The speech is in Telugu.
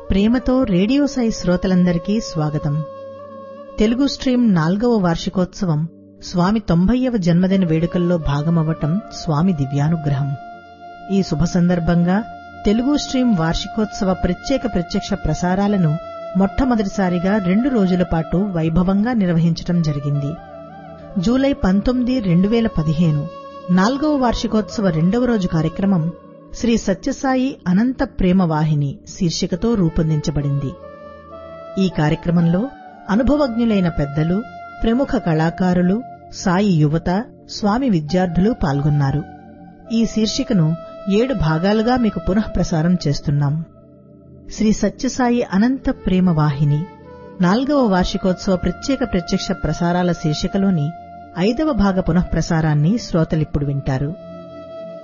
ప్రేమతో రేడియో సాయి శ్రోతలందరికీ స్వాగతం తెలుగు స్ట్రీమ్ నాల్గవ వార్షికోత్సవం స్వామి తొంభైవ జన్మదిన వేడుకల్లో భాగమవ్వటం స్వామి దివ్యానుగ్రహం ఈ శుభ సందర్భంగా తెలుగు స్ట్రీమ్ వార్షికోత్సవ ప్రత్యేక ప్రత్యక్ష ప్రసారాలను మొట్టమొదటిసారిగా రెండు రోజుల పాటు వైభవంగా నిర్వహించటం జరిగింది జూలై పంతొమ్మిది రెండు వేల పదిహేను నాల్గవ వార్షికోత్సవ రెండవ రోజు కార్యక్రమం శ్రీ సత్యసాయి అనంత ప్రేమ వాహిని శీర్షికతో రూపొందించబడింది ఈ కార్యక్రమంలో అనుభవజ్ఞులైన పెద్దలు ప్రముఖ కళాకారులు సాయి యువత స్వామి విద్యార్థులు పాల్గొన్నారు ఈ శీర్షికను ఏడు భాగాలుగా మీకు పునఃప్రసారం చేస్తున్నాం శ్రీ సత్యసాయి అనంత ప్రేమ వాహిని నాల్గవ వార్షికోత్సవ ప్రత్యేక ప్రత్యక్ష ప్రసారాల శీర్షికలోని ఐదవ భాగ పునఃప్రసారాన్ని శ్రోతలిప్పుడు వింటారు